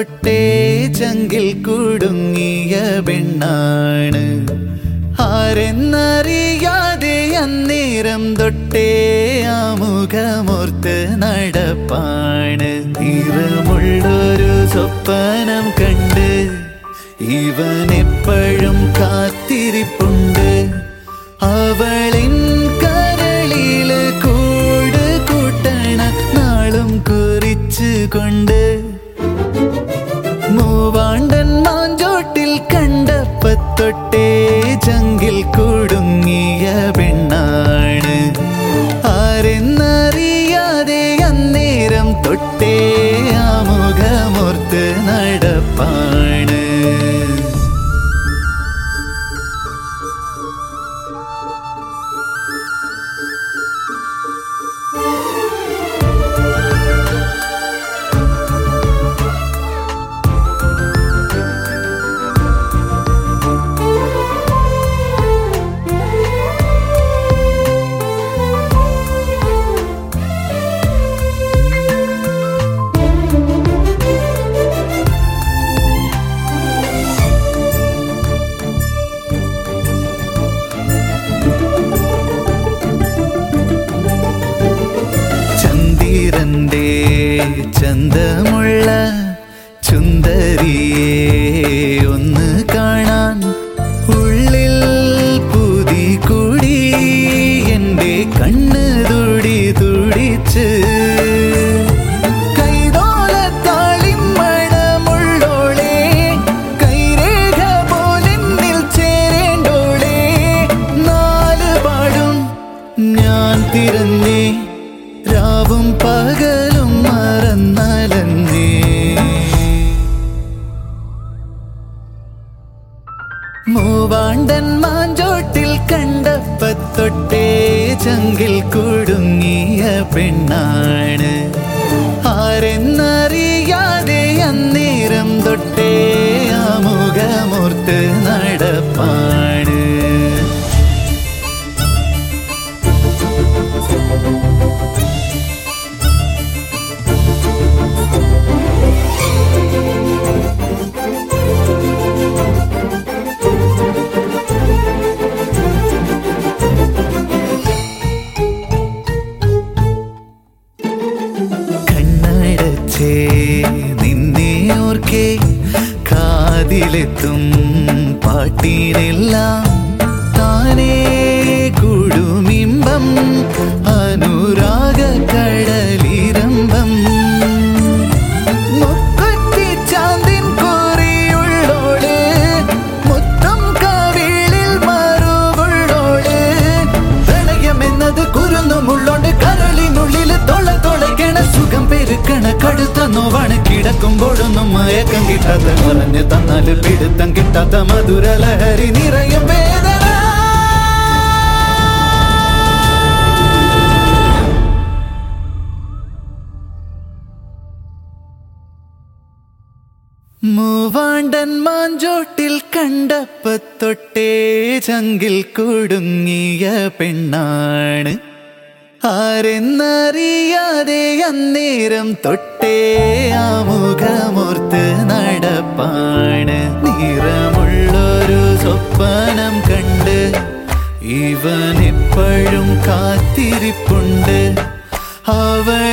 തൊട്ടേ ചങ്കിൽ കുടുങ്ങിയ പെണ്ണാണ് ആരെന്നറിയാതെ അന്നേരം തൊട്ടേ ആമുഖമോർത്ത് നടപ്പാണ് തീരമുള്ളൊരു സ്വപ്നം കണ്ട് ഇവൻ എപ്പോഴും കാത്തിരിപ്പുണ്ട് അവളിൻ കരളില് കൂട് കൂട്ടണ നാളും കുറിച്ചു കൊണ്ട് മൂവാണ്ടൻ മാഞ്ചോട്ടിൽ കണ്ടപ്പത്തൊട്ടേ ചങ്കിൽ കുടുങ്ങിയ പെണ്ണാണ് ആരെന്നറിയാതെ അന്നേരം തൊട്ടേ ആമുഖമോർത്ത് നടപ്പാണ് ചന്ദിരന്റെ ചന്തമുള്ള ചുന്ദരിയെ ഒന്ന് കാണാൻ ഉള്ളിൽ പുതി കൂടി എൻ്റെ കണ്ണ് തുടി തുടിച്ച് കൈതോലത്താളിൻ മണമുള്ളോളെ കൈരേഖ പോലെന്നിൽ ചേരേണ്ടോളെ നാല് പാടും ഞാൻ തിരഞ്ഞേ രാവും പകലും മറന്നലന്നേ മൂവാണ്ടൻ മാഞ്ചോട്ടിൽ കണ്ടപ്പത്തൊട്ടേ ചങ്കിൽ കുടുങ്ങിയ പെണ്ണാണ് ആരെന്നറിയാതെ അന്നേരം തൊട്ടേ ആമുഖമോർത്ത് നടപ്പാണ് കണ്ണടച്ചേ നിന്നെ ഓർക്കേ കാതിലെത്തും പാട്ടിനെല്ലാം താനേ കുടുമിമ്പം അനുരാഗ കടലിരമ്പം മുക്കുറ്റി ചാന്തിൻ കോറിയുള്ളോള് മുത്തം കവിളിൽ മറുകുള്ളോള് പ്രണയമെന്നത് കുരുന്നുമുള്ളോണ്ട് കരളിനുള്ളിൽ തൊള തൊളയ്ക്കണ സുഖം പെരുക്കണ കടുത്ത നോവാണ് കിടക്കുമ്പോഴൊന്നും മയക്കം കിട്ടാത്ത പറഞ്ഞ് തന്നാല് പിടുത്തം കിട്ടാത്ത മധുര ലഹരി നിറയും വേദന മൂവാണ്ടൻ മാഞ്ചോട്ടിൽ കണ്ടപ്പത്തൊട്ടേ ചങ്കിൽ കുടുങ്ങിയ പെണ്ണാണ് ആരെന്നറിയാതെ അന്നേരം തൊട്ടേ ആമുഖമോർത്ത് നടപ്പാണ് നിറമുള്ളൊരു സ്വപ്നം കണ്ട് ഇവൻ എപ്പോഴും കാത്തിരിപ്പുണ്ട് അവൾ